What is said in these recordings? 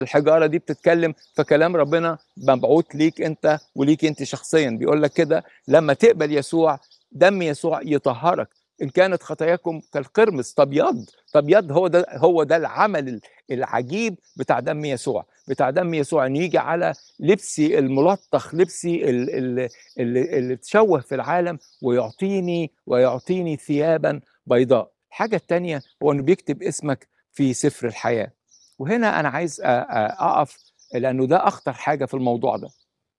الحجاره دي بتتكلم فكلام ربنا مبعوث ليك انت وليك انت شخصيا بيقول لك كده لما تقبل يسوع دم يسوع يطهرك ان كانت خطاياكم كالقرمز تبيض تبيض هو ده هو ده العمل العجيب بتاع دم يسوع بتاع دم يسوع ان يجي على لبسي الملطخ لبسي ال- ال- اللي اللي تشوه في العالم ويعطيني ويعطيني ثيابا بيضاء الحاجه الثانيه هو انه بيكتب اسمك في سفر الحياه وهنا انا عايز أ- أ- اقف لانه ده اخطر حاجه في الموضوع ده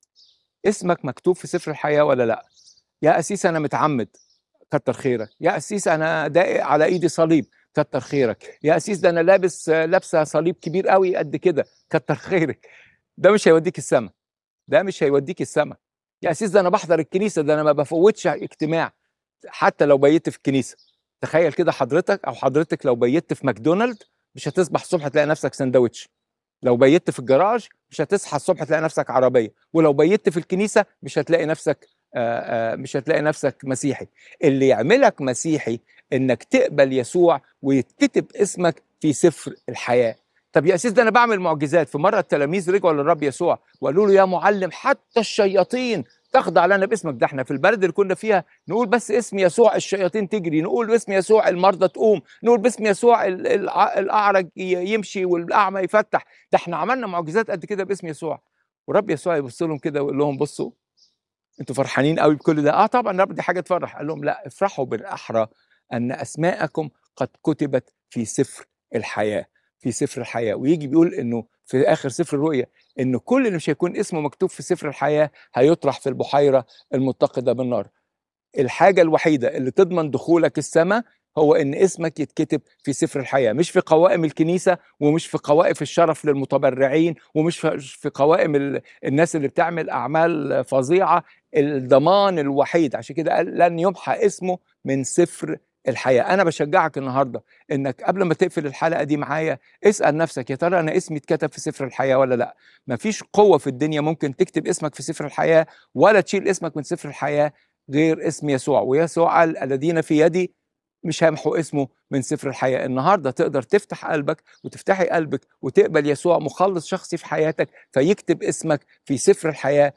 اسمك مكتوب في سفر الحياه ولا لا يا اسيس انا متعمد كتر خيرك يا اسيس انا داقق على ايدي صليب كتر خيرك يا اسيس ده انا لابس لابسه صليب كبير قوي قد كده كتر خيرك ده مش هيوديك السما ده مش هيوديك السما يا اسيس ده انا بحضر الكنيسه ده انا ما بفوتش اجتماع حتى لو بيت في الكنيسه تخيل كده حضرتك او حضرتك لو بيت في ماكدونالد مش هتصبح الصبح تلاقي نفسك سندوتش لو بيت في الجراج مش هتصحى الصبح تلاقي نفسك عربيه ولو بيت في الكنيسه مش هتلاقي نفسك آآ آآ مش هتلاقي نفسك مسيحي اللي يعملك مسيحي انك تقبل يسوع ويتكتب اسمك في سفر الحياه طب يا اسيس ده انا بعمل معجزات في مره التلاميذ رجعوا للرب يسوع وقالوا له يا معلم حتى الشياطين تخضع لنا باسمك ده احنا في البلد اللي كنا فيها نقول بس اسم يسوع الشياطين تجري نقول باسم يسوع المرضى تقوم نقول باسم يسوع ال- الع- الاعرج ي- يمشي والاعمى يفتح ده احنا عملنا معجزات قد كده باسم يسوع ورب يسوع يبص لهم كده ويقول لهم بصوا انتوا فرحانين قوي بكل ده اه طبعا رب دي حاجه تفرح قال لهم لا افرحوا بالاحرى ان اسماءكم قد كتبت في سفر الحياه في سفر الحياه ويجي بيقول انه في اخر سفر الرؤيا انه كل اللي مش هيكون اسمه مكتوب في سفر الحياه هيطرح في البحيره المتقده بالنار الحاجه الوحيده اللي تضمن دخولك السماء هو ان اسمك يتكتب في سفر الحياه مش في قوائم الكنيسه ومش في قوائف الشرف للمتبرعين ومش في في قوائم ال- الناس اللي بتعمل اعمال فظيعه الضمان الوحيد عشان كده قال لن يمحى اسمه من سفر الحياه انا بشجعك النهارده انك قبل ما تقفل الحلقه دي معايا اسال نفسك يا ترى انا اسمي اتكتب في سفر الحياه ولا لا مفيش قوه في الدنيا ممكن تكتب اسمك في سفر الحياه ولا تشيل اسمك من سفر الحياه غير اسم يسوع ويسوع قال الذين في يدي مش هيمحوا اسمه من سفر الحياة النهاردة تقدر تفتح قلبك وتفتحي قلبك وتقبل يسوع مخلص شخصي في حياتك فيكتب اسمك في سفر الحياة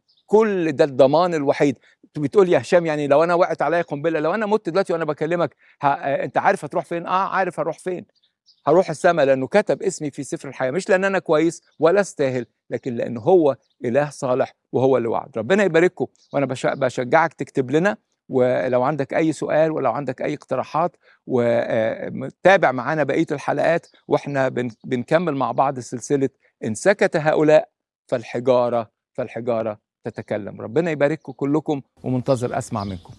وكل ده الضمان الوحيد بتقول يا هشام يعني لو انا وقعت عليا قنبله لو انا مت دلوقتي وانا بكلمك ها آه، انت عارف هتروح فين اه عارف هروح فين هروح السماء لانه كتب اسمي في سفر الحياه مش لان انا كويس ولا استاهل لكن لانه هو اله صالح وهو اللي وعد ربنا يبارككم وانا بش- بشجعك تكتب لنا ولو عندك اي سؤال ولو عندك اي اقتراحات وتابع معانا بقيه الحلقات واحنا بن- بنكمل مع بعض سلسله ان سكت هؤلاء فالحجاره فالحجاره تتكلم ربنا يبارككم كلكم ومنتظر اسمع منكم